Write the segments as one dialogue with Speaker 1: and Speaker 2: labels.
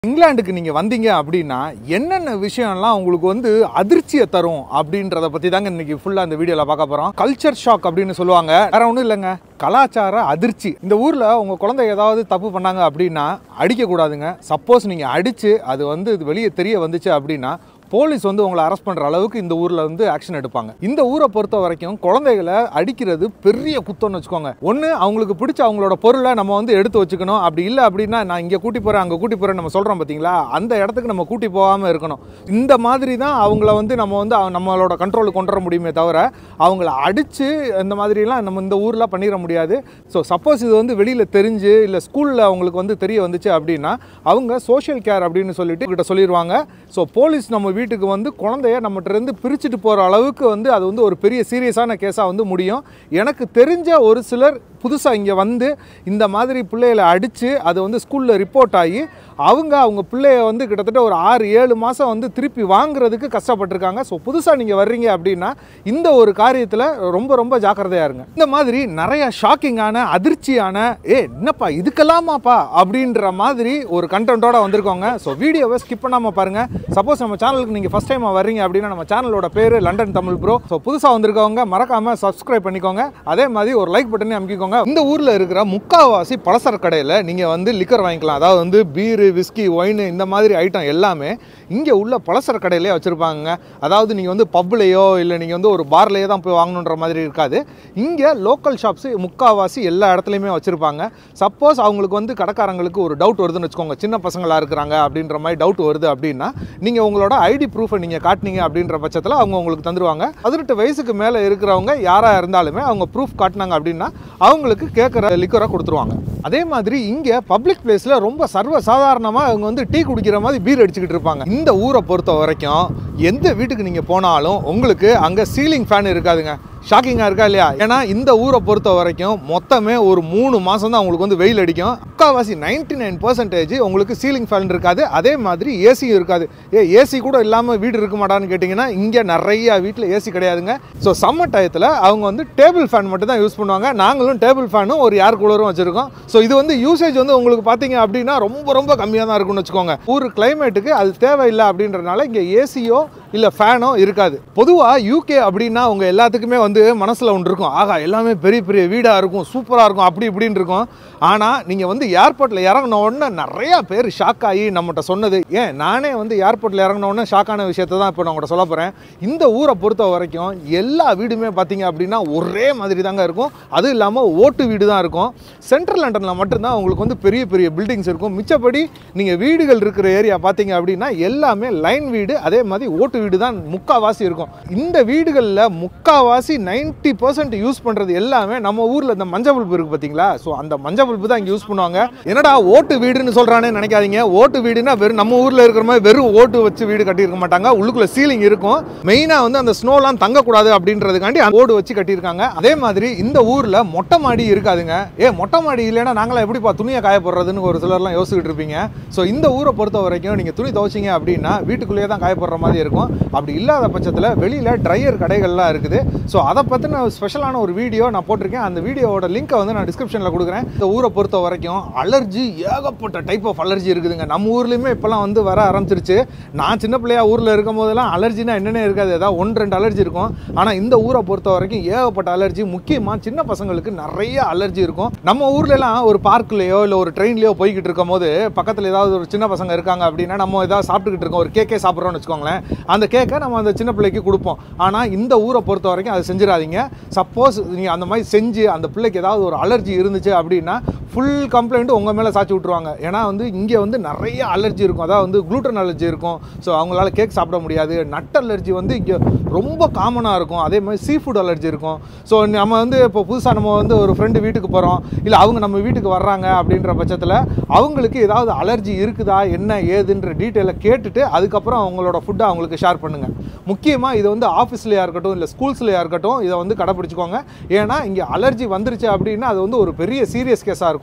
Speaker 1: இங்கிலாந்துக்கு நீங்கள் வந்தீங்க அப்படின்னா என்னென்ன விஷயம்லாம் உங்களுக்கு வந்து அதிர்ச்சியை தரும் அப்படின்றத பற்றி தாங்க இன்னைக்கு ஃபுல்லாக இந்த வீடியோவில் பார்க்க போகிறோம் கல்ச்சர் ஷாக் அப்படின்னு சொல்லுவாங்க வேற ஒன்றும் இல்லைங்க கலாச்சார அதிர்ச்சி இந்த ஊரில் உங்கள் குழந்தை ஏதாவது தப்பு பண்ணாங்க அப்படின்னா அடிக்கக்கூடாதுங்க சப்போஸ் நீங்கள் அடித்து அது வந்து இது வெளியே தெரிய வந்துச்சு அப்படின்னா போலீஸ் வந்து உங்களை அரெஸ்ட் பண்ணுற அளவுக்கு இந்த ஊரில் வந்து ஆக்ஷன் எடுப்பாங்க இந்த ஊரை பொறுத்த வரைக்கும் குழந்தைகளை அடிக்கிறது பெரிய குத்தம்னு வச்சுக்கோங்க ஒன்று அவங்களுக்கு பிடிச்ச அவங்களோட பொருளை நம்ம வந்து எடுத்து வச்சுக்கணும் அப்படி இல்லை அப்படின்னா நான் இங்கே கூட்டி போகிறேன் அங்கே கூட்டி போகிறேன் நம்ம சொல்கிறோம் பார்த்தீங்களா அந்த இடத்துக்கு நம்ம கூட்டி போகாமல் இருக்கணும் இந்த மாதிரி தான் அவங்கள வந்து நம்ம வந்து அவ- நம்மளோட கண்ட்ரோலுக்கு கொண்டு வர முடியுமே தவிர அவங்கள அடித்து இந்த மாதிரிலாம் நம்ம இந்த ஊரில் பண்ணிட முடியாது ஸோ சப்போஸ் இது வந்து வெளியில் தெரிஞ்சு இல்லை ஸ்கூலில் அவங்களுக்கு வந்து தெரிய வந்துச்சு அப்படின்னா அவங்க சோஷியல் கேர் அப்படின்னு சொல்லிட்டு கிட்ட சொல்லிடுவாங்க ஸோ போலீஸ் நம்ம வீட்டுக்கு வந்து குழந்தைய நம்மகிட்ட இருந்து பிரிச்சுட்டு போகிற அளவுக்கு வந்து அது வந்து ஒரு பெரிய சீரியஸான கேஸாக வந்து முடியும் எனக்கு தெரிஞ்ச ஒரு சிலர் புதுசாக இங்கே வந்து இந்த மாதிரி பிள்ளைகளை அடித்து அது வந்து ஸ்கூலில் ரிப்போர்ட் ஆகி அவங்க அவங்க பிள்ளைய வந்து கிட்டத்தட்ட ஒரு ஆறு ஏழு மாதம் வந்து திருப்பி வாங்குறதுக்கு கஷ்டப்பட்டிருக்காங்க ஸோ புதுசாக நீங்கள் வர்றீங்க அப்படின்னா இந்த ஒரு காரியத்தில் ரொம்ப ரொம்ப ஜாக்கிரதையாக இருங்க இந்த மாதிரி நிறைய ஷாக்கிங்கான அதிர்ச்சியான ஏ என்னப்பா இதுக்கெல்லாமாப்பா அப்படின்ற மாதிரி ஒரு கண்டென்ட்டோட வந்திருக்கோங்க ஸோ வீடியோவை ஸ்கிப் பண்ணாமல் பாருங்கள் சப்போஸ் நம்ம சேனலுக்கு நீங்கள் ஃபஸ்ட் டைம் வர்றீங்க அப்படின்னா நம்ம சேனலோட பேர் லண்டன் தமிழ் ப்ரோ ஸோ புதுசாக வந்திருக்கவங்க மறக்காமல் சப்ஸ்கிரைப் பண்ணிக்கோங்க அதே மாதிரி ஒரு லைக் பட்டனே அமைக்கிக்கோங்க இந்த ஊரில் இருக்கிற முக்காவாசி பலசர கடையில் நீங்கள் வந்து லிக்கர் வாங்கிக்கலாம் அதாவது வந்து பீரு விஸ்கி ஒயின் இந்த மாதிரி ஐட்டம் எல்லாமே இங்கே உள்ள பலசர கடையிலே வச்சுருப்பாங்க அதாவது நீங்கள் வந்து பப்லேயோ இல்லை நீங்கள் வந்து ஒரு பார்லேயோ தான் போய் வாங்கணுன்ற மாதிரி இருக்காது இங்கே லோக்கல் ஷாப்ஸு முக்காவாசி எல்லா இடத்துலையுமே வச்சுருப்பாங்க சப்போஸ் அவங்களுக்கு வந்து கடைக்காரங்களுக்கு ஒரு டவுட் வருதுன்னு வச்சுக்கோங்க சின்ன பசங்களாக இருக்கிறாங்க அப்படின்ற மாதிரி டவுட் வருது அப்படின்னா நீங்கள் உங்களோட ஐடி ப்ரூஃபை நீங்கள் காட்டினீங்க அப்படின்ற பட்சத்தில் அவங்க உங்களுக்கு தந்துருவாங்க பதினெட்டு வயசுக்கு மேலே இருக்கிறவங்க யாராக இருந்தாலுமே அவங்க ப்ரூஃப் காட்டினாங்க அப்படின்னா அவங்களுக்கு கேட்குற லிக்கரை கொடுத்துருவாங்க அதே மாதிரி இங்கே பப்ளிக் பிளேஸில் ரொம்ப சர்வ சாதாரணமாக அவங்க வந்து டீ குடிக்கிற மாதிரி பீர் அடிச்சுக்கிட்டு இருப்பாங்க இந்த ஊரை பொறுத்த வரைக்கும் எந்த வீட்டுக்கு நீங்கள் போனாலும் உங்களுக்கு அங்கே சீலிங் ஃபேன் இருக்காதுங்க ஷாக்கிங்காக இருக்கா இல்லையா ஏன்னா இந்த ஊரை பொறுத்த வரைக்கும் மொத்தமே ஒரு மூணு மாதம் தான் உங்களுக்கு வந்து வெயில் அடிக்கும் முக்கால்வாசி நைன்டி நைன் பர்சன்டேஜ் உங்களுக்கு சீலிங் ஃபேன் இருக்காது அதே மாதிரி ஏசியும் இருக்காது ஏ ஏசி கூட இல்லாமல் வீடு இருக்க மாட்டான்னு கேட்டிங்கன்னா இங்கே நிறைய வீட்டில் ஏசி கிடையாதுங்க ஸோ சம்மர் டயத்தில் அவங்க வந்து டேபிள் ஃபேன் மட்டும் தான் யூஸ் பண்ணுவாங்க நாங்களும் டேபிள் ஃபேனும் ஒரு ஏர் கூலரும் வச்சுருக்கோம் ஸோ இது வந்து யூசேஜ் வந்து உங்களுக்கு பார்த்தீங்க அப்படின்னா ரொம்ப ரொம்ப கம்மியாக தான் இருக்கும்னு வச்சுக்கோங்க ஊர் கிளைமேட்டுக்கு அது தேவையில்லை அப்படின்றனால இங்கே ஏசியோ இல்லை ஃபேனோ இருக்காது பொதுவாக யூகே அப்படின்னா அவங்க எல்லாத்துக்குமே வந்து மனசில் ஒன்று இருக்கும் ஆகா எல்லாமே பெரிய பெரிய வீடாக இருக்கும் சூப்பராக இருக்கும் அப்படி இப்படின்னு இருக்கும் ஆனால் நீங்கள் வந்து ஏர்போர்ட்டில் இறங்கின உடனே நிறையா பேர் ஷாக் ஆகி நம்மகிட்ட சொன்னது ஏன் நானே வந்து ஏர்போர்ட்டில் இறங்கின உடனே ஷாக்கான விஷயத்தை தான் இப்போ நான் உங்கள்கிட்ட சொல்ல போகிறேன் இந்த ஊரை பொறுத்த வரைக்கும் எல்லா வீடுமே பார்த்தீங்க அப்படின்னா ஒரே மாதிரி தாங்க இருக்கும் அதுவும் இல்லாமல் ஓட்டு வீடு தான் இருக்கும் சென்ட்ரல் லண்டனில் மட்டும்தான் உங்களுக்கு வந்து பெரிய பெரிய பில்டிங்ஸ் இருக்கும் மிச்சப்படி நீங்கள் வீடுகள் இருக்கிற ஏரியா பார்த்தீங்க அப்படின்னா எல்லாமே லைன் வீடு அதே மாதிரி ஓட்டு வீடு தான் முக்காவாசி இருக்கும் இந்த வீடுகளில் முக்காவாசி நைன்ட்டி பர்சன்ட் யூஸ் பண்ணுறது எல்லாமே நம்ம ஊரில் இந்த மஞ்சள் பல்பு இருக்குது பார்த்தீங்களா ஸோ அந்த மஞ்சள் பல்பு தான் இங்கே யூஸ் பண்ணுவாங்க என்னடா ஓட்டு வீடுன்னு சொல்கிறானே நினைக்காதீங்க ஓட்டு வீடுனா வெறும் நம்ம ஊரில் இருக்கிற மாதிரி வெறும் ஓட்டு வச்சு வீடு கட்டியிருக்க மாட்டாங்க உள்ளுக்குள்ள சீலிங் இருக்கும் மெயினாக வந்து அந்த ஸ்னோலாம் தங்கக்கூடாது அப்படின்றதுக்காண்டி அந்த ஓடு வச்சு கட்டியிருக்காங்க அதே மாதிரி இந்த ஊரில் மொட்டை மாடி இருக்காதுங்க ஏ மொட்டை மாடி இல்லைன்னா நாங்களாம் எப்படிப்பா துணியை காய போடுறதுன்னு ஒரு சிலர்லாம் யோசிச்சுட்டு இருப்பீங்க ஸோ இந்த ஊரை பொறுத்த வரைக்கும் நீங்கள் துணி துவைச்சிங்க அப்படின்னா வீட்டுக்குள்ளேயே தான் காய போடுற மாதிரி இருக்கும் அப்படி இல்லாத பட்சத்தில் வெளியில் ட்ரையர் கடைகள்லாம் இருக்குது ஸோ அதை பற்றின ஸ்பெஷலான ஒரு வீடியோ நான் போட்டிருக்கேன் அந்த வீடியோவோட லிங்க்கை வந்து நான் டிஸ்கிரிப்ஷனில் கொடுக்குறேன் இந்த ஊரை பொறுத்த வரைக்கும் அலர்ஜி ஏகப்பட்ட டைப் ஆஃப் அலர்ஜி இருக்குதுங்க நம்ம ஊர்லேயுமே இப்போலாம் வந்து வர ஆரம்பிச்சிருச்சு நான் சின்ன பிள்ளையா ஊரில் இருக்கும் போதெல்லாம் அலர்ஜினா என்னென்ன இருக்காது ஏதாவது ஒன்று ரெண்டு அலர்ஜி இருக்கும் ஆனால் இந்த ஊரை பொறுத்த வரைக்கும் ஏகப்பட்ட அலர்ஜி முக்கியமாக சின்ன பசங்களுக்கு நிறைய அலர்ஜி இருக்கும் நம்ம ஊர்லலாம் ஒரு பார்க்லேயோ இல்லை ஒரு ட்ரெயின்லேயோ போய்கிட்டு இருக்கும் போது பக்கத்தில் ஏதாவது ஒரு சின்ன பசங்க இருக்காங்க அப்படின்னா நம்ம ஏதாவது சாப்பிட்டுக்கிட்டு இருக்கோம் ஒரு கேக்கே சாப்பிட்றோம்னு வச்சுக்கோங்களேன் அந்த கேக்கை நம்ம அந்த சின்ன பிள்ளைக்கு கொடுப்போம் ஆனால் இந்த ஊரை பொறுத்த வரைக்கும் அதை செஞ்சிடாதீங்க சப்போஸ் நீங்கள் அந்த மாதிரி செஞ்சு அந்த பிள்ளைக்கு ஏதாவது ஒரு அலர்ஜி இருந்துச்சு அப்படின்னா ஃபுல் கம்ப்ளைண்ட்டு உங்கள் மேலே சாச்சி விட்ருவாங்க ஏன்னா வந்து இங்கே வந்து நிறைய அலர்ஜி இருக்கும் அதாவது வந்து குளூட்டன் அலர்ஜி இருக்கும் ஸோ அவங்களால கேக் சாப்பிட முடியாது நட் அலர்ஜி வந்து இங்கே ரொம்ப காமனாக இருக்கும் அதே மாதிரி சீ ஃபுட் அலர்ஜி இருக்கும் ஸோ நம்ம வந்து இப்போ புதுசாக நம்ம வந்து ஒரு ஃப்ரெண்டு வீட்டுக்கு போகிறோம் இல்லை அவங்க நம்ம வீட்டுக்கு வர்றாங்க அப்படின்ற பட்சத்தில் அவங்களுக்கு ஏதாவது அலர்ஜி இருக்குதா என்ன ஏதுன்ற டீட்டெயிலை கேட்டுட்டு அதுக்கப்புறம் அவங்களோட ஃபுட்டை அவங்களுக்கு ஷேர் பண்ணுங்கள் முக்கியமாக இது வந்து ஆஃபீஸ்லையாக இருக்கட்டும் இல்லை ஸ்கூல்ஸ்லையாக இருக்கட்டும் இதை வந்து கடைப்பிடிச்சிக்கோங்க ஏன்னா இங்கே அலர்ஜி வந்துருச்சு அப்படின்னா அது வந்து ஒரு பெரிய சீரியஸ் கேஸாக இருக்கும்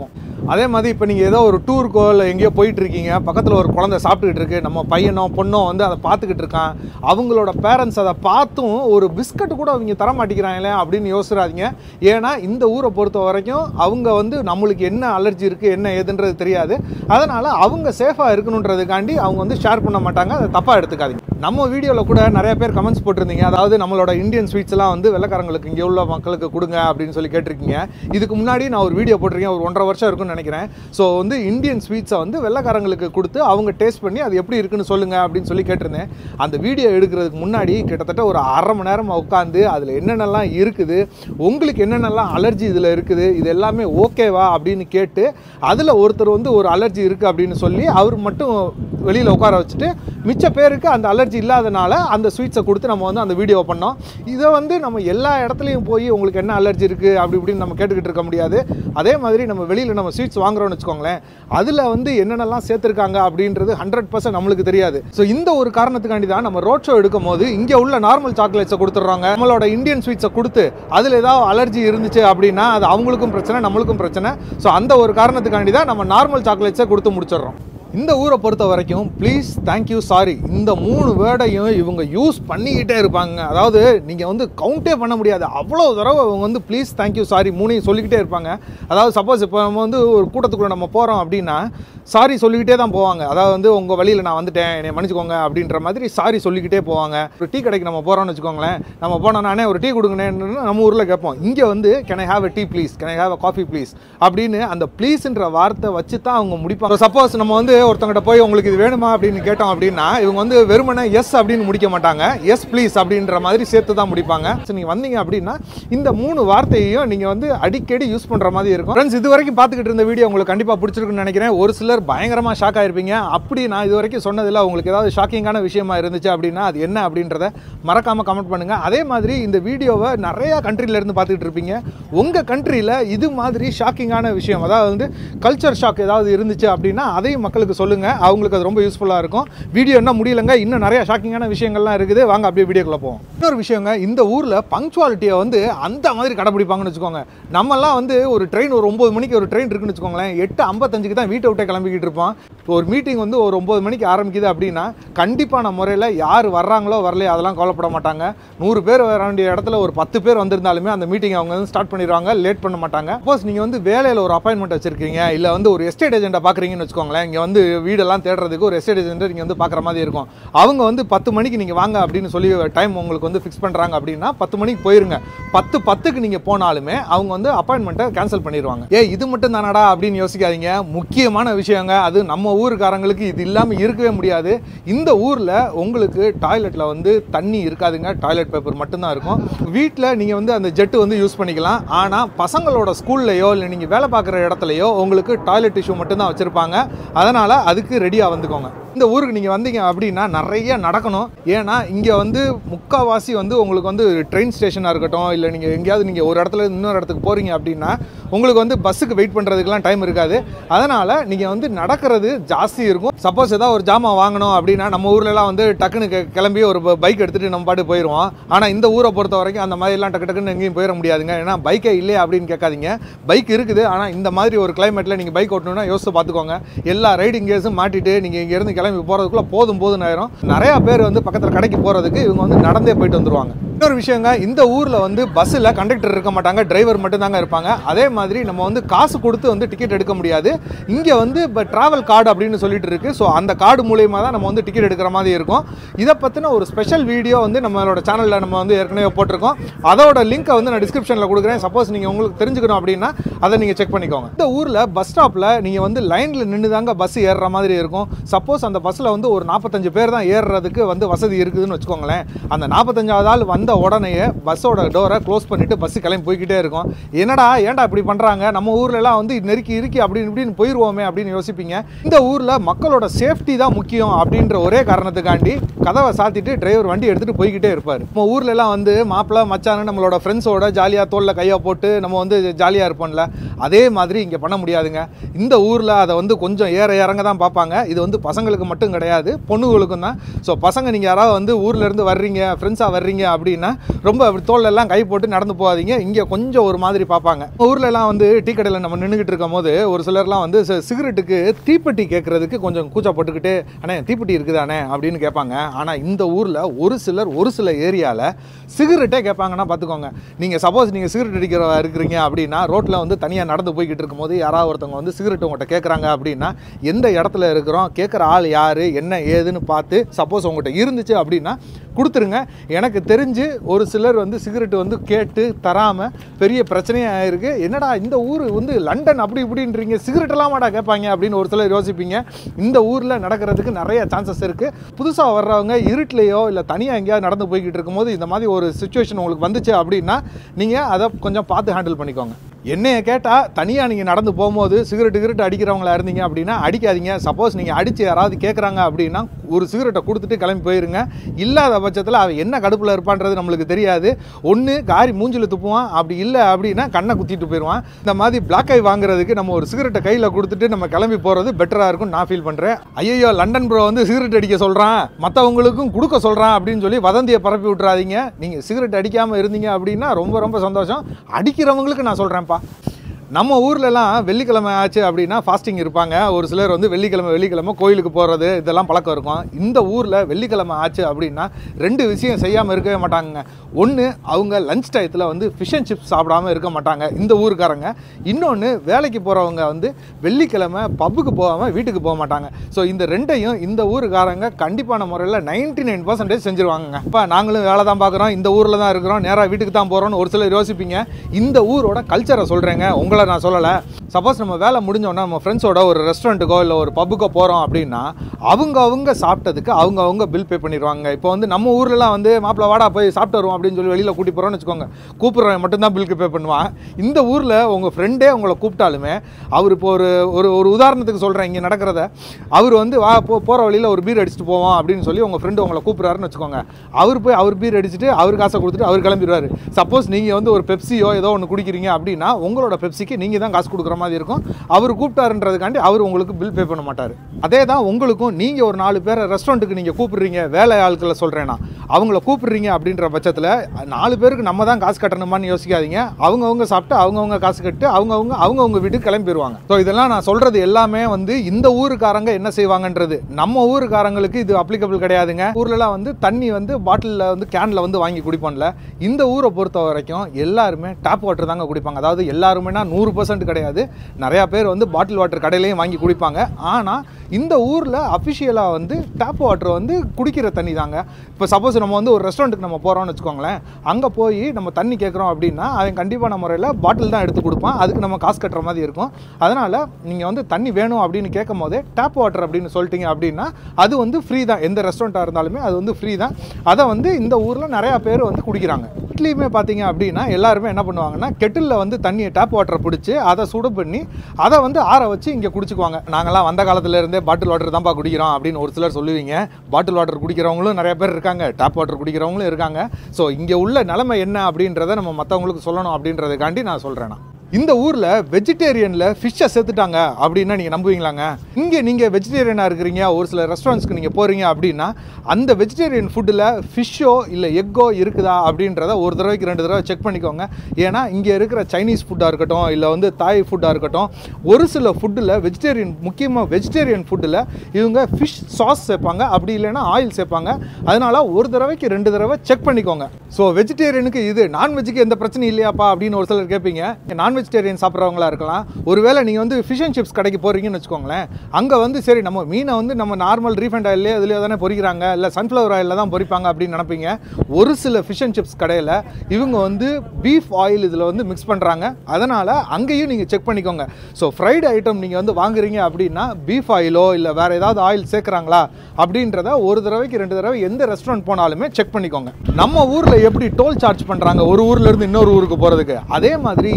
Speaker 1: அதே மாதிரி இப்போ நீங்கள் ஏதோ ஒரு டூருக்கோ இல்லை எங்கேயோ போயிட்டு இருக்கீங்க பக்கத்தில் ஒரு குழந்தை சாப்பிட்டுக்கிட்டு இருக்கு நம்ம பையனோ பொண்ணோ வந்து அதை பார்த்துக்கிட்டு இருக்கான் அவங்களோட பேரண்ட்ஸ் அதை பார்த்தும் ஒரு பிஸ்கட் கூட அவங்க தர மாட்டேங்கிறாங்களே அப்படின்னு யோசிறாதீங்க ஏன்னா இந்த ஊரை பொறுத்த வரைக்கும் அவங்க வந்து நம்மளுக்கு என்ன அலர்ஜி இருக்குது என்ன ஏதுன்றது தெரியாது அதனால் அவங்க சேஃபாக இருக்கணுன்றதுக்காண்டி அவங்க வந்து ஷேர் பண்ண மாட்டாங்க அதை தப்பாக எடுத்துக்காதீங்க நம்ம வீடியோவில் கூட நிறைய பேர் கமெண்ட்ஸ் போட்டிருந்தீங்க அதாவது நம்மளோட இந்தியன் ஸ்வீட்ஸ் எல்லாம் வந்து வெள்ளக்காரங்களுக்கு இங்கே உள்ள மக்களுக்கு கொடுங்க அப்படின்னு சொல்லி கேட்டிருக்கீங்க இதுக்கு முன்னாடி நான் ஒரு வீடியோ போட்டிருக்கேன் ஒரு ஒன்றரை வருஷம் இருக்கும்னு நினைக்கிறேன் ஸோ வந்து இந்தியன் ஸ்வீட்ஸை வந்து வெள்ளக்காரங்களுக்கு கொடுத்து அவங்க டேஸ்ட் பண்ணி அது எப்படி இருக்குன்னு சொல்லுங்க அப்படின்னு சொல்லி கேட்டிருந்தேன் அந்த வீடியோ எடுக்கிறதுக்கு முன்னாடி கிட்டத்தட்ட ஒரு அரை மணி நேரம் உட்காந்து அதில் என்னென்னலாம் இருக்குது உங்களுக்கு என்னென்னலாம் அலர்ஜி இதில் இருக்குது இது எல்லாமே ஓகேவா அப்படின்னு கேட்டு அதில் ஒருத்தர் வந்து ஒரு அலர்ஜி இருக்குது அப்படின்னு சொல்லி அவர் மட்டும் வெளியில் உட்கார வச்சுட்டு மிச்ச பேருக்கு அந்த அலர்ஜி இல்லாதனால அந்த ஸ்வீட்ஸை கொடுத்து நம்ம வந்து அந்த வீடியோ பண்ணோம் இதை வந்து நம்ம எல்லா இடத்துலையும் போய் உங்களுக்கு என்ன அலர்ஜி இருக்குது அப்படி இப்படின்னு நம்ம கேட்டுக்கிட்டு இருக்க முடியாது அதே மாதிரி நம்ம வெளியில் நம்ம ஸ்வீட்ஸ் வாங்குறோம்னு வச்சுக்கோங்களேன் அதில் வந்து என்னென்னலாம் சேர்த்துருக்காங்க அப்படின்றது ஹண்ட்ரட் பர்சன்ட் நம்மளுக்கு தெரியாது ஸோ இந்த ஒரு காரணத்துக்காண்டி தான் நம்ம ரோட் ஷோ எடுக்கும் போது இங்கே உள்ள நார்மல் சாக்லேட்ஸை கொடுத்துட்றாங்க நம்மளோட இந்தியன் ஸ்வீட்ஸை கொடுத்து அதில் ஏதாவது அலர்ஜி இருந்துச்சு அப்படின்னா அது அவங்களுக்கும் பிரச்சனை நம்மளுக்கும் பிரச்சனை ஸோ அந்த ஒரு காரணத்துக்காண்டி தான் நம்ம நார்மல் சாக்லேட்ஸை கொடுத்து முடிச்சிடுறோம் இந்த ஊரை பொறுத்த வரைக்கும் ப்ளீஸ் தேங்க்யூ சாரி இந்த மூணு வேர்டையும் இவங்க யூஸ் பண்ணிக்கிட்டே இருப்பாங்க அதாவது நீங்கள் வந்து கவுண்டே பண்ண முடியாது அவ்வளோ தடவை அவங்க வந்து ப்ளீஸ் தேங்க்யூ சாரி மூணையும் சொல்லிக்கிட்டே இருப்பாங்க அதாவது சப்போஸ் இப்போ நம்ம வந்து ஒரு கூட்டத்துக்குள்ளே நம்ம போகிறோம் அப்படின்னா சாரி சொல்லிக்கிட்டே தான் போவாங்க அதாவது வந்து உங்கள் வழியில் நான் வந்துட்டேன் என்னை மன்னிச்சுக்கோங்க அப்படின்ற மாதிரி சாரி சொல்லிக்கிட்டே போவாங்க ஒரு டீ கடைக்கு நம்ம போகிறோம்னு வச்சுக்கோங்களேன் நம்ம போனோம்னானே ஒரு டீ கொடுங்கண்ணேன்னு நம்ம ஊரில் கேட்போம் இங்கே வந்து can I have a tea please can I have a coffee please அப்படின்னு அந்த ப்ளீஸ்ன்ற வார்த்தை வச்சு தான் அவங்க முடிப்பாங்க சப்போஸ் நம்ம வந்து ஒருத்தவங்ககிட்ட போய் உங்களுக்கு இது வேணுமா அப்படின்னு கேட்டோம் அப்படின்னா இவங்க வந்து வெறுமனே எஸ் அப்படின்னு முடிக்க மாட்டாங்க எஸ் ப்ளீஸ் அப்படின்ற மாதிரி சேர்த்து தான் முடிப்பாங்க ஸோ நீங்கள் வந்தீங்க அப்படின்னா இந்த மூணு வார்த்தையையும் நீங்கள் வந்து அடிக்கடி யூஸ் பண்ணுற மாதிரி இருக்கும் ஃப்ரெண்ட்ஸ் இது வரைக்கும் பார்த்துக்கிட்டு இருந்த வீடியோ உங்களுக்கு கண்டிப்பாக பிடிச்சிருக்குன்னு நினைக்கிறேன் ஒரு சிலர் பயங்கரமாக ஷாக் ஆயிருப்பீங்க அப்படி நான் இது வரைக்கும் சொன்னதில் உங்களுக்கு ஏதாவது ஷாக்கிங்கான விஷயமா இருந்துச்சு அப்படின்னா அது என்ன அப்படின்றத மறக்காமல் கமெண்ட் பண்ணுங்கள் அதே மாதிரி இந்த வீடியோவை நிறையா கண்ட்ரிலேருந்து பார்த்துக்கிட்டு இருப்பீங்க உங்கள் கண்ட்ரியில் இது மாதிரி ஷாக்கிங்கான விஷயம் அதாவது வந்து கல்ச்சர் ஷாக் ஏதாவது இருந்துச்சு அப்படின்னா அதையும் மக்களுக்கு சொல்லுங்கள் அவங்களுக்கு அது ரொம்ப யூஸ்ஃபுல்லாக இருக்கும் வீடியோ என்ன முடியலங்க இன்னும் நிறைய ஷாக்கிங்கான விஷயங்கள்லாம் இருக்குது வாங்க அப்படியே வீடியோக்குள்ள போவோம் இன்னொரு விஷயங்க இந்த ஊரில் பங்க்சுவாலிட்டியை வந்து அந்த மாதிரி கடைப்பிடிப்பாங்கன்னு வச்சுக்கோங்க நம்மலாம் வந்து ஒரு ட்ரெயின் ஒரு ஒம்பது மணிக்கு ஒரு ட்ரெயின் இருக்குன்னு வச்சுக்கோங்களேன் எட்டு ஐம்பத்தஞ்சுக்கு தான் வீட்டை விட்டே கிளம்பிக்கிட்டு இருப்போம் இப்போ ஒரு மீட்டிங் வந்து ஒரு ஒம்பது மணிக்கு ஆரம்பிக்குது அப்படின்னா கண்டிப்பான முறையில் யார் வர்றாங்களோ வரலையோ அதெல்லாம் கவலைப்பட மாட்டாங்க நூறு பேர் வர வேண்டிய இடத்துல ஒரு பத்து பேர் வந்திருந்தாலுமே அந்த மீட்டிங் அவங்க வந்து ஸ்டார்ட் பண்ணிடுவாங்க லேட் பண்ண மாட்டாங்க சப்போஸ் நீங்கள் வந்து வேலையில் ஒரு அப்பாயின்மெண்ட் வச்சிருக்கீங்க இல்லை வந்து ஒரு எஸ்டேட் ஏஜென்ட்டை பார்க்குறீங்கன்னு வச்சுக்கோங்களேன் இங்கே வந்து வீடெல்லாம் தேடுறதுக்கு ஒரு எஸ்டேட் ஏஜென்ட்டை நீங்கள் வந்து பார்க்குற மாதிரி இருக்கும் அவங்க வந்து பத்து மணிக்கு நீங்கள் வாங்க அப்படின்னு சொல்லி டைம் உங்களுக்கு வந்து ஃபிக்ஸ் பண்ணுறாங்க அப்படின்னா பத்து மணிக்கு போயிருங்க பத்து பத்துக்கு நீங்கள் போனாலுமே அவங்க வந்து அப்பாயின்மெண்ட்டை கேன்சல் பண்ணிடுவாங்க ஏ இது மட்டும் தானடா அப்படின்னு யோசிக்காதீங்க முக்கியமான விஷயங்க அது நம்ம ஊருக்காரங்களுக்கு இது இல்லாமல் இருக்கவே முடியாது இந்த ஊரில் உங்களுக்கு டாய்லெட்டில் வந்து தண்ணி இருக்காதுங்க டாய்லெட் பேப்பர் மட்டும்தான் இருக்கும் வீட்டில் நீங்கள் வந்து அந்த ஜெட்டு வந்து யூஸ் பண்ணிக்கலாம் ஆனால் பசங்களோட ஸ்கூல்லையோ இல்லை நீங்கள் வேலை பார்க்குற இடத்துலையோ உங்களுக்கு டாய்லெட் இஷ்யூ மட்டும்தான் வச்சுருப்பாங்க அதனால் அதுக்கு ரெடியாக வந்துக்கோங்க இந்த ஊருக்கு நீங்கள் வந்தீங்க அப்படின்னா நிறைய நடக்கணும் ஏன்னா இங்கே வந்து முக்கால்வாசி வந்து உங்களுக்கு வந்து ட்ரெயின் ஸ்டேஷனாக இருக்கட்டும் இல்லை நீங்கள் எங்கேயாவது நீங்கள் ஒரு இடத்துல இருந்து இன்னொரு இடத்துக்கு போகிறீங்க அப்படின்னா உங்களுக்கு வந்து பஸ்ஸுக்கு வெயிட் பண்ணுறதுக்குலாம் டைம் இருக்காது அதனால் நீங்கள் வந்து நடக்கிறது ஜாஸ்தி இருக்கும் சப்போஸ் ஏதாவது ஒரு ஜாமான் வாங்கணும் அப்படின்னா நம்ம ஊர்லலாம் வந்து டக்குன்னு கி- கிளம்பி ஒரு பைக் எடுத்துகிட்டு நம்ம பாட்டு போயிடுவோம் ஆனால் இந்த ஊரை பொறுத்த வரைக்கும் அந்த மாதிரிலாம் டக்கு டக்குன்னு எங்கேயும் போயிட முடியாதுங்க ஏன்னா பைக்கே இல்லையா அப்படின்னு கேட்காதீங்க பைக் இருக்குது ஆனால் இந்த மாதிரி ஒரு கிளைமேட்டில் நீங்கள் பைக் ஓட்டணும்னா யோசிச்சு பார்த்துக்கோங்க எல்லா ரைடிங் கேஸும் மாட்டிட்டு நீங்கள் இங்கேருந்து கிளம்பி போகிறதுக்குள்ளே போதும் போதும் ஆயிரும் நிறையா பேர் வந்து பக்கத்தில் கடைக்கு போகிறதுக்கு இவங்க வந்து நடந்தே போயிட்டு வந்துருவாங்க இன்னொரு விஷயங்க இந்த ஊரில் வந்து பஸ்ஸில் கண்டக்டர் இருக்க மாட்டாங்க டிரைவர் மட்டும்தாங்க இருப்பாங்க அதே மாதிரி நம்ம வந்து காசு கொடுத்து வந்து டிக்கெட் எடுக்க முடியாது இங்கே வந்து இப்போ ட்ராவல் கார்டு அப்படின்னு சொல்லிட்டு இருக்கு ஸோ அந்த கார்டு மூலியமாக தான் நம்ம வந்து டிக்கெட் எடுக்கிற மாதிரி இருக்கும் இதை பற்றின ஒரு ஸ்பெஷல் வீடியோ வந்து நம்மளோட சேனலில் நம்ம வந்து ஏற்கனவே போட்டிருக்கோம் அதோட லிங்க்கை வந்து நான் டிஸ்கிரிப்ஷனில் கொடுக்குறேன் சப்போஸ் நீங்கள் உங்களுக்கு தெரிஞ்சுக்கணும் அப்படின்னா அதை நீங்கள் செக் பண்ணிக்கோங்க இந்த ஊரில் பஸ் ஸ்டாப்பில் நீங்கள் வந்து லைனில் நின்று தாங்க பஸ் ஏறுற மாதிரி இருக்கும் சப்போஸ் அந்த பஸ்ஸில் வந்து ஒரு நாற்பத்தஞ்சு பேர் தான் ஏறுறதுக்கு வந்து வசதி இருக்குதுன்னு வச்சுக்கோங்களேன் அந்த நாற்பத்தஞ்சாவது ஆள் வந்த உடனேயே பஸ்ஸோட டோரை க்ளோஸ் பண்ணிட்டு பஸ் கிளம்பி போய்கிட்டே இருக்கும் என்னடா ஏன்டா இப்படி பண்ணுறாங்க நம்ம ஊர்ல எல்லாம் வந்து நெருக்கி இருக்கி அப்படின்னு இப்படின்னு போயிடுவோமே அப்படின்னு யோசிப்பீங்க இந்த ஊரில் மக்களோட சேஃப்டி தான் முக்கியம் அப்படின்ற ஒரே காரணத்துக்காண்டி கதவை சாத்திட்டு டிரைவர் வண்டி எடுத்துகிட்டு போய்கிட்டே இருப்பார் நம்ம ஊர்ல எல்லாம் வந்து மாப்பிள்ளை மச்சான் நம்மளோட ஃப்ரெண்ட்ஸோட ஜாலியாக தோளில் கையை போட்டு நம்ம வந்து ஜாலியாக இருப்போம்ல அதே மாதிரி இங்கே பண்ண முடியாதுங்க இந்த ஊரில் அதை வந்து கொஞ்சம் ஏற இறங்க தான் பார்ப்பாங்க இது வந்து பசங்களுக்கு மட்டும் கிடையாது பொண்ணுங்களுக்கும் தான் ஸோ பசங்க நீங்கள் யாராவது வந்து ஊர்ல இருந்து வர்றீங்க ஃப்ரெண்ட்ஸாக வர்றீங்க அப்படின்னா ரொம்ப அப்படி தோல்ல எல்லாம் கை போட்டு நடந்து போகாதீங்க இங்கே கொஞ்சம் ஒரு மாதிரி பார்ப்பாங்க ஊர்ல எல்லாம் வந்து டீ கடையில் நம்ம நின்றுக்கிட்டு இருக்கும் போது ஒரு சிலர்லாம் வந்து சி- சிகரெட்டுக்கு தீப்பெட்டி கேட்கறதுக்கு கொஞ்சம் கூச்சப்பட்டுக்கிட்டு அண்ணே தீப்பெட்டி இருக்குதானே அப்படின்னு கேட்பாங்க ஆனால் இந்த ஊரில் ஒரு சிலர் ஒரு சில ஏரியாவில் சிகரெட்டே கேட்பாங்கன்னா பார்த்துக்கோங்க நீங்கள் சப்போஸ் நீங்கள் சிகரெட் அடிக்கிற இருக்கிறீங்க அப்படின்னா ரோட்டில் வந்து தனியாக நடந்து போய்கிட்டு இருக்கும்போது யாராவது ஒருத்தவங்க வந்து சிகரெட் உங்கள்கிட்ட கேட்குறாங்க அப்படின்னா எந்த இடத்துல இருக்கிறோம் கேட்குற ஆள் யார் என்ன ஏதுன்னு பார்த்து சப்போஸ் உங்கள்கிட்ட இருந்துச்சு அப்படின்னா கொடுத்துருங்க எனக்கு தெரிஞ்சு ஒரு சிலர் வந்து சிகரெட் வந்து கேட்டு தராமல் பெரிய பிரச்சனையாக ஆயிருக்கு என்னடா இந்த ஊர் வந்து லண்டன் அப்படி இப்படின்றீங்க சிகரெட் எல்லாமாடா கேட்பாங்க அப்படின்னு ஒரு சிலர் யோசிப்பீங்க இந்த ஊரில் நடக்கிறதுக்கு நிறைய சான்சஸ் இருக்குது புதுசாக வர்றவங்க இருட்டிலையோ இல்லை தனியாக எங்கேயாவது நடந்து போய்கிட்டு இருக்கும்போது இந்த மாதிரி ஒரு சுச்சுவேஷன் உங்களுக்கு வந்துச்சு அப்படின்னா நீங்கள் அதை கொஞ்சம் பார்த்து ஹேண்டில் பண்ணிக்கோங்க என்னைய கேட்டால் தனியாக நீங்கள் நடந்து போகும்போது சிகரெட் கிகரெட் அடிக்கிறவங்களா இருந்தீங்க அப்படின்னா அடிக்காதீங்க சப்போஸ் நீங்கள் அடித்து யாராவது கேட்குறாங்க அப்படின்னா ஒரு சிகரெட்டை கொடுத்துட்டு கிளம்பி போயிருங்க இல்லாத பட்சத்தில் அவன் என்ன கடுப்பில் இருப்பான்றது நம்மளுக்கு தெரியாது ஒன்று காரி மூஞ்சில் துப்புவான் அப்படி இல்லை அப்படின்னா கண்ணை குத்திட்டு போயிடுவான் இந்த மாதிரி பிளாக் ஐ வாங்குறதுக்கு நம்ம ஒரு சிகரெட்டை கையில் கொடுத்துட்டு நம்ம கிளம்பி போகிறது பெட்டராக இருக்கும் நான் ஃபீல் பண்ணுறேன் ஐயோ லண்டன் ப்ரோ வந்து சிகரெட் அடிக்க சொல்கிறான் மற்றவங்களுக்கும் கொடுக்க சொல்கிறான் அப்படின்னு சொல்லி வதந்தியை பரப்பி விட்றாதீங்க நீங்கள் சிகரெட் அடிக்காமல் இருந்தீங்க அப்படின்னா ரொம்ப ரொம்ப சந்தோஷம் அடிக்கிறவங்களுக்கு நான் சொல்கிறேன்ப்பா நம்ம ஊர்லலாம் வெள்ளிக்கிழமை ஆச்சு அப்படின்னா ஃபாஸ்டிங் இருப்பாங்க ஒரு சிலர் வந்து வெள்ளிக்கிழமை வெள்ளிக்கிழமை கோயிலுக்கு போகிறது இதெல்லாம் பழக்கம் இருக்கும் இந்த ஊரில் வெள்ளிக்கிழமை ஆச்சு அப்படின்னா ரெண்டு விஷயம் செய்யாமல் இருக்கவே மாட்டாங்க ஒன்று அவங்க லஞ்ச் டயத்தில் வந்து ஃபிஷ் அண்ட் சிப்ஸ் சாப்பிடாம இருக்க மாட்டாங்க இந்த ஊருக்காரங்க இன்னொன்று வேலைக்கு போகிறவங்க வந்து வெள்ளிக்கிழமை பப்புக்கு போகாமல் வீட்டுக்கு போக மாட்டாங்க ஸோ இந்த ரெண்டையும் இந்த ஊருக்காரங்க கண்டிப்பான முறையில் நைன்டி நைன் பர்சன்டேஜ் செஞ்சுருவாங்க இப்போ நாங்களும் வேலை தான் பார்க்குறோம் இந்த ஊரில் தான் இருக்கிறோம் நேராக வீட்டுக்கு தான் போகிறோம்னு ஒரு சிலர் யோசிப்பீங்க இந்த ஊரோட கல்ச்சரை சொல்கிறேங்க உங்களை நான் சொல்லலை சப்போஸ் நம்ம வேலை முடிஞ்சோன்னா நம்ம ஃப்ரெண்ட்ஸோட ஒரு ரெஸ்டாரண்ட்டுக்கோ இல்லை ஒரு பப்புக்கோ போகிறோம் அப்படின்னா அவங்க அவங்க சாப்பிட்டதுக்கு அவங்க அவங்க பில் பே பண்ணிடுவாங்க இப்போ வந்து நம்ம ஊர்லலாம் வந்து மாப்பிள்ளை வாடா போய் சாப்பிட்டு வருவோம் அப்படின்னு சொல்லி வெளியில் கூட்டி போகிறோம்னு வச்சுக்கோங்க கூப்பிட்றவன் மட்டும்தான் பில்க்கு பே பண்ணுவான் இந்த ஊரில் உங்கள் ஃப்ரெண்டே உங்களை கூப்பிட்டாலுமே அவர் இப்போ ஒரு ஒரு ஒரு உதாரணத்துக்கு சொல்கிறேன் இங்கே நடக்கிறத அவர் வந்து வா போ போகிற வழியில் ஒரு பீர் அடிச்சுட்டு போவோம் அப்படின்னு சொல்லி உங்கள் ஃப்ரெண்டு உங்களை கூப்பிட்றாருன்னு வச்சுக்கோங்க அவர் போய் அவர் பீர் அடிச்சுட்டு அவர் காசை கொடுத்துட்டு அவர் கிளம்பிடுவார் சப்போஸ் நீங்கள் வந்து ஒரு பெப்சியோ ஏதோ ஒன்று குடிக்கிறீங்க அப்படின்னா உங்களோட பெப்சிக்கு நீங்கள் தான் காசு கொடுக்குற மாதிரி இருக்கும் அவர் கூப்பிட்டாருன்றதுக்காண்டி அவர் உங்களுக்கு பில் பே பண்ண மாட்டார் அதே தான் உங்களுக்கும் நீங்கள் ஒரு நாலு பேரை ரெஸ்டாரண்ட்டுக்கு நீங்கள் கூப்பிடுறீங்க வேலை ஆட்களை சொல்கிறேன்னா அவங்கள கூப்பிடுறீங்க அப்படின்ற பட்சத்தில் நாலு பேருக்கு நம்ம தான் காசு கட்டணுமான்னு யோசிக்காதீங்க அவங்கவுங்க சாப்பிட்டு அவங்கவுங்க காசு கட்டு அவங்கவுங்க அவங்கவுங்க வீட்டுக்கு கிளம்பி போயிடுவாங்க ஸோ இதெல்லாம் நான் சொல்கிறது எல்லாமே வந்து இந்த ஊருக்காரங்க என்ன செய்வாங்கன்றது நம்ம ஊருக்காரங்களுக்கு இது அப்ளிகபிள் கிடையாதுங்க ஊர்லலாம் வந்து தண்ணி வந்து பாட்டிலில் வந்து கேனில் வந்து வாங்கி குடிப்போம்ல இந்த ஊரை பொறுத்த வரைக்கும் எல்லாருமே டேப் வாட்டர் தாங்க குடிப்பாங்க அதாவது எல்லாருமேனா நூறு பர்சன்ட் கிடையாது நிறையா பேர் வந்து பாட்டில் வாட்டர் கடையிலையும் வாங்கி குடிப்பாங்க ஆனால் இந்த ஊரில் அஃபிஷியலாக வந்து டேப் வாட்டர் வந்து குடிக்கிற தண்ணி தாங்க இப்போ சப்போஸ் நம்ம வந்து ஒரு ரெஸ்டாரண்ட்டுக்கு நம்ம போகிறோம்னு வச்சுக்கோங்களேன் அங்கே போய் நம்ம தண்ணி கேட்குறோம் அப்படின்னா அவன் கண்டிப்பான முறையில் பாட்டில் தான் எடுத்து கொடுப்பான் அதுக்கு நம்ம காசு கட்டுற மாதிரி இருக்கும் அதனால் நீங்கள் வந்து தண்ணி வேணும் அப்படின்னு கேட்கும் போதே டேப் வாட்டர் அப்படின்னு சொல்லிட்டீங்க அப்படின்னா அது வந்து ஃப்ரீ தான் எந்த ரெஸ்டாரண்ட்டாக இருந்தாலுமே அது வந்து ஃப்ரீ தான் அதை வந்து இந்த ஊரில் நிறையா பேர் வந்து குடிக்கிறாங்க இட்லியுமே பார்த்தீங்க அப்படின்னா எல்லாருமே என்ன பண்ணுவாங்கன்னா கெட்டிலில் வந்து தண்ணியை டேப் வாட்டரை பிடிச்சி அதை சுடு பண்ணி அதை வந்து ஆற வச்சு இங்கே குடிச்சுக்குவாங்க நாங்களாம் வந்த காலத்துல இருந்தே பாட்டில் வாட்டர் தான்ப்பா குடிக்கிறோம் அப்படின்னு ஒரு சிலர் சொல்லுவீங்க பாட்டில் வாட்டர் குடிக்கிறவங்களும் நிறைய பேர் இருக்காங்க டேப் வாட்டர் குடிக்கிறவங்களும் இருக்காங்க ஸோ இங்கே உள்ள நிலைமை என்ன அப்படின்றத நம்ம மற்றவங்களுக்கு சொல்லணும் அப்படின்றதுக்காண்டி நான் சொல்கிறேன் நான் இந்த ஊரில் வெஜிடேரியனில் ஃபிஷ்ஷை சேர்த்துட்டாங்க அப்படின்னா நீங்கள் நம்புவீங்களாங்க இங்கே நீங்கள் வெஜிடேரியனாக இருக்கிறீங்க ஒரு சில ரெஸ்டாரண்ட்ஸ்க்கு நீங்கள் போகிறீங்க அப்படின்னா அந்த வெஜிடேரியன் ஃபுட்டில் ஃபிஷ்ஷோ இல்லை எக்கோ இருக்குதா அப்படின்றத ஒரு தடவைக்கு ரெண்டு தடவை செக் பண்ணிக்கோங்க ஏன்னா இங்கே இருக்கிற சைனீஸ் ஃபுட்டாக இருக்கட்டும் இல்லை வந்து தாய் ஃபுட்டாக இருக்கட்டும் ஒரு சில ஃபுட்டில் வெஜிடேரியன் முக்கியமாக வெஜிடேரியன் ஃபுட்டில் இவங்க ஃபிஷ் சாஸ் சேர்ப்பாங்க அப்படி இல்லைன்னா ஆயில் சேர்ப்பாங்க அதனால் ஒரு தடவைக்கு ரெண்டு தடவை செக் பண்ணிக்கோங்க ஸோ வெஜிடேரியனுக்கு இது நான்வெஜ்ஜுக்கு எந்த பிரச்சனையும் இல்லையாப்பா அப்படின்னு ஒரு சிலர் கேட்பீங்க நான் வெஜிடேரியன் சாப்பிட்றவங்களா இருக்கலாம் ஒருவேளை நீங்கள் வந்து ஃபிஷ் அண்ட் சிப்ஸ் கடைக்கு போகிறீங்கன்னு வச்சுக்கோங்களேன் அங்கே வந்து சரி நம்ம மீனை வந்து நம்ம நார்மல் ரீஃபண்ட் ஆயிலே இதுலேயே தானே பொரிக்கிறாங்க இல்லை சன்ஃப்ளவர் ஆயிலில் தான் பொரிப்பாங்க அப்படின்னு நினைப்பீங்க ஒரு சில ஃபிஷ் அண்ட் சிப்ஸ் கடையில் இவங்க வந்து பீஃப் ஆயில் இதில் வந்து மிக்ஸ் பண்ணுறாங்க அதனால் அங்கேயும் நீங்கள் செக் பண்ணிக்கோங்க ஸோ ஃப்ரைடு ஐட்டம் நீங்கள் வந்து வாங்குறீங்க அப்படின்னா பீஃப் ஆயிலோ இல்லை வேறு ஏதாவது ஆயில் சேர்க்குறாங்களா அப்படின்றத ஒரு தடவைக்கு ரெண்டு தடவை எந்த ரெஸ்டாரண்ட் போனாலுமே செக் பண்ணிக்கோங்க நம்ம ஊரில் எப்படி டோல் சார்ஜ் பண்ணுறாங்க ஒரு ஊர்ல இருந்து இன்னொரு ஊருக்கு போகிறதுக்கு அதே மாதிரி இந்த ஊரில்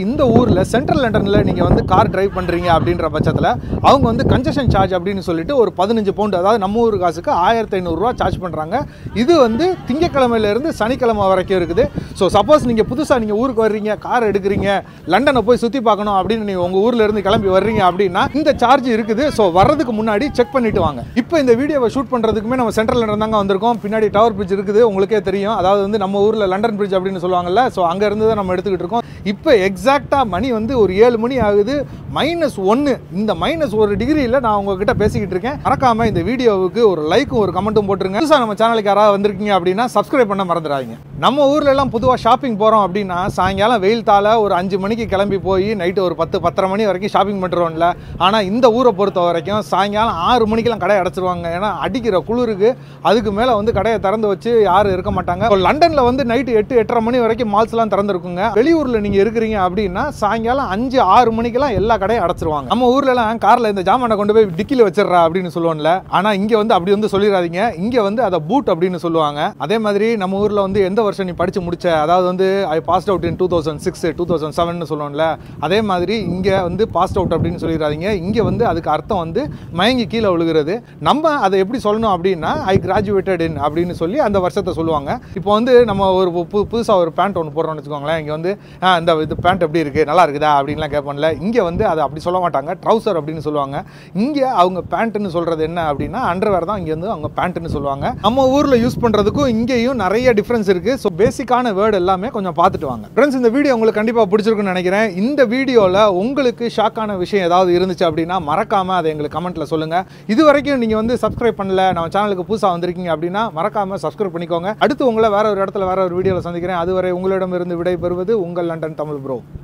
Speaker 1: ஊரில் சென்ட்ரல் லண்டனில் நீங்கள் வந்து கார் டிரைவ் பண்ணுறீங்க அப்படின்ற பட்சத்தில் அவங்க வந்து கன்செஷன் சார்ஜ் அப்படின்னு சொல்லிட்டு ஒரு பதினஞ்சு பவுண்டு அதாவது நம்ம ஊர் காசுக்கு ஆயிரத்தி ஐநூறுரூவா சார்ஜ் பண்ணுறாங்க இது வந்து திங்கக்கிழமையிலேருந்து சனிக்கிழமை வரைக்கும் இருக்குது ஸோ சப்போஸ் நீங்கள் புதுசாக நீங்கள் ஊருக்கு வர்றீங்க கார் எடுக்கிறீங்க லண்டனை போய் சுற்றி பார்க்கணும் அப்படின்னு நீங்கள் உங்கள் ஊரில் இருந்து கிளம்பி வர்றீங்க அப்படின்னா இந்த சார்ஜ் இருக்குது ஸோ வர்றதுக்கு முன்னாடி செக் பண்ணிட்டு வாங்க இப்போ இந்த வீடியோவை ஷூட் பண்ணுறதுக்குமே நம்ம சென்ட்ரல் லண்டன் தாங்க வந்திருக்கோம் பின்னாடி டவர் பிரிட்ஜ் இருக்குது உங்களுக்கே தெரியும் அதாவது வந்து நம்ம ஊரில் லண்டன் பிரிட்ஜ் அப்படின்னு சொல்லுவாங்கல்ல ஸோ அங்கே இருந்து தான் நம்ம எடுத்துக்கிட்டு இருக்கோம் இப்போ எக்ஸாக்டாக மணி வந்து ஒரு ஏழு மணி ஆகுது மைனஸ் ஒன்று இந்த மைனஸ் ஒரு டிகிரியில் நான் உங்ககிட்ட பேசிக்கிட்டு இருக்கேன் மறக்காம இந்த வீடியோவுக்கு ஒரு லைக்கும் ஒரு கமெண்ட்டும் போட்டுருங்க புதுசாக நம்ம சேனலுக்கு யாராவது வந்திருக்கீங்க அப்படின்னா சப்ஸ்கிரைப் பண்ண மறந்துடாதீங்க நம்ம ஊர்ல எல்லாம் பொதுவாக ஷாப்பிங் போகிறோம் அப்படின்னா சாயங்காலம் வெயில் தாழ ஒரு அஞ்சு மணிக்கு கிளம்பி போய் நைட்டு ஒரு பத்து பத்தரை மணி வரைக்கும் ஷாப்பிங் பண்ணுறோம்ல ஆனால் இந்த ஊரை பொறுத்த வரைக்கும் சாயங்காலம் ஆறு மணிக்கெல்லாம் கடை அடைச்சிருவாங்க ஏன்னா அடிக்கிற குளிருக்கு அதுக்கு மேலே வந்து கடையை திறந்து வச்சு யாரும் இருக்க மாட்டாங்க இப்போ லண்டனில் வந்து நைட்டு எட்டு எட்டரை மணி வரைக்கும் மால்ஸ்லாம் திறந்துருக்குங்க வெளியூரில் நீங்கள் இருக்கிறீங்க அப்படின்னா சாயங்காலம் அஞ்சு ஆறு மணிக்கெல்லாம் எல்லா கடையும் அடைச்சிருவாங்க நம்ம ஊர்ல எல்லாம் காரில் இந்த ஜாமானை கொண்டு போய் டிக்கில வச்சிடுறா அப்படின்னு சொல்லுவோம்ல ஆனால் இங்கே வந்து அப்படி வந்து சொல்லிடாதீங்க இங்கே வந்து அதை பூட் அப்படின்னு சொல்லுவாங்க அதே மாதிரி நம்ம ஊரில் வந்து எந்த வருஷம் நீ படிச்சு முடிச்ச அதாவது வந்து I passed out in two thousand six two thousand seven சொல்லுவோம்ல அதே மாதிரி இங்கே வந்து பாஸ்ட் அவுட் அப்படின்னு சொல்லிடாதீங்க இங்கே வந்து அதுக்கு அர்த்தம் வந்து மயங்கி கீழே விழுகிறது நம்ம அதை எப்படி சொல்லணும் அப்படின்னா ஐ கிராஜுவேட்டட் இன் அப்படின்னு சொல்லி அந்த வருஷத்தை சொல்லுவாங்க இப்போ வந்து நம்ம ஒரு பு புதுசாக ஒரு பேண்ட் ஒன்று போடுறோம்னு வச்சுக்கோங்களேன் இங்கே வந்து "ஆ, இந்த இது பேண்ட் எப்படி இருக்குது நல்லா இருக்குதா அப்படின்லாம் கேட்போம்ல இங்கே வந்து அதை அப்படி சொல்ல மாட்டாங்க ட்ரௌசர் அப்படின்னு சொல்லுவாங்க இங்கே அவங்க பேண்ட்டுன்னு சொல்கிறது என்ன அப்படின்னா அண்டர்வேர் தான் இங்கே வந்து அவங்க பேண்ட்டுன்னு சொல்லுவாங்க நம்ம ஊரில் யூஸ் பண்ணுறதுக்கும் இங்கேயும் நிறைய டிஃப்ரென்ஸ் இருக்குது ஸோ பேசிக்கான வேர்டு எல்லாமே கொஞ்சம் பார்த்துட்டு வாங்க ஃப்ரெண்ட்ஸ் இந்த வீடியோ உங்களுக்கு கண்டிப்பாக பிடிச்சிருக்குன்னு நினைக்கிறேன் இந்த வீடியோவில் உங்களுக்கு ஷாக்கான விஷயம் ஏதாவது இருந்துச்சு அப்படின்னா மறக்காமல் அதை எங்களுக்கு கமெண்ட்டில் சொல்லுங்கள் இது வரைக்கும் நீங்கள் வந்து சப்ஸ்கிரைப் பண்ணல நம்ம சேனலுக்கு புதுசாக வந்திருக்கீங்க அப்படின்னா மறக்காமல் சப்ஸ்கிரைப் பண்ணிக்கோங்க அடுத்து உங்களை வேற ஒரு இடத்துல வேற ஒரு வீடியோவில் சந்திக்கிறேன் அதுவரை உங்களிடமிருந்து விடை பெறுவது உங்கள் லண்டன் தமிழ் ப்ரோ